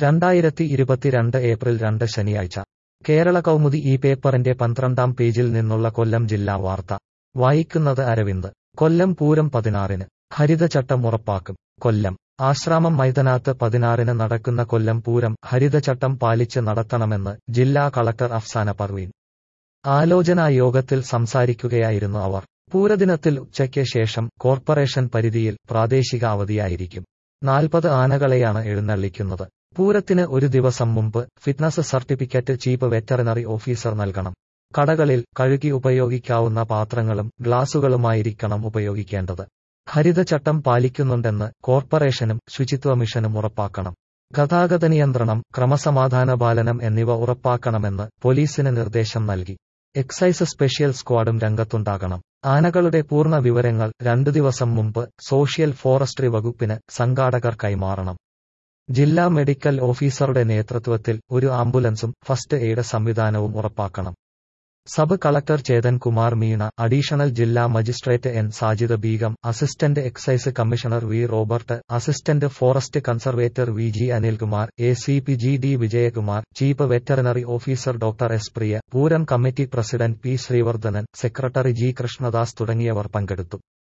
രണ്ടായിരത്തി ഇരുപത്തിരണ്ട് ഏപ്രിൽ രണ്ട് ശനിയാഴ്ച കേരള കൗമുദി ഈ പേപ്പറിന്റെ പന്ത്രണ്ടാം പേജിൽ നിന്നുള്ള കൊല്ലം ജില്ലാ വാർത്ത വായിക്കുന്നത് അരവിന്ദ് കൊല്ലം പൂരം പതിനാറിന് ഹരിതചട്ടം ഉറപ്പാക്കും കൊല്ലം ആശ്രാമം മൈതാനത്ത് പതിനാറിന് നടക്കുന്ന കൊല്ലം പൂരം ഹരിതചട്ടം പാലിച്ച് നടത്തണമെന്ന് ജില്ലാ കളക്ടർ അഫ്സാന പർവീൻ ആലോചനാ യോഗത്തിൽ സംസാരിക്കുകയായിരുന്നു അവർ പൂരദിനത്തിൽ ഉച്ചയ്ക്ക് ശേഷം കോർപ്പറേഷൻ പരിധിയിൽ പ്രാദേശിക അവധിയായിരിക്കും നാൽപ്പത് ആനകളെയാണ് എഴുന്നള്ളിക്കുന്നത് പൂരത്തിന് ഒരു ദിവസം മുമ്പ് fitness certificate chief veterinary officer നൽകണം കടകളിൽ കഴുകി ഉപയോഗിക്കാവുന്ന പാത്രങ്ങളും ഗ്ലാസുകളുമായിരിക്കണം ഉപയോഗിക്കേണ്ടത് ഹരിതചട്ടം പാലിക്കുന്നുണ്ടെന്ന് കോർപ്പറേഷനും ശുചിത്വ മിഷനും ഉറപ്പാക്കണം ഗതാഗത നിയന്ത്രണം ക്രമസമാധാന പാലനം എന്നിവ ഉറപ്പാക്കണമെന്ന് പോലീസിന് നിർദ്ദേശം നൽകി എക്സൈസ് സ്പെഷ്യൽ സ്ക്വാഡും രംഗത്തുണ്ടാകണം ആനകളുടെ പൂർണ്ണ വിവരങ്ങൾ രണ്ടു ദിവസം മുമ്പ് സോഷ്യൽ ഫോറസ്ട്രി വകുപ്പിന് സംഘാടകർ കൈമാറണം ജില്ലാ മെഡിക്കൽ ഓഫീസറുടെ നേതൃത്വത്തിൽ ഒരു ആംബുലൻസും ഫസ്റ്റ് എയ്ഡ് സംവിധാനവും ഉറപ്പാക്കണം sub collector Chetan Kumar Meena additional ജില്ലാ magistrate N Sajida Begum assistant excise commissioner V Robert assistant forest conservator V G Anilkumar A C P G D Vijayakumar chief veterinary officer doctor S Priya Pooram committee president P Sreevardhanan secretary G Krishnadas തുടങ്ങിയവർ പങ്കെടുത്തു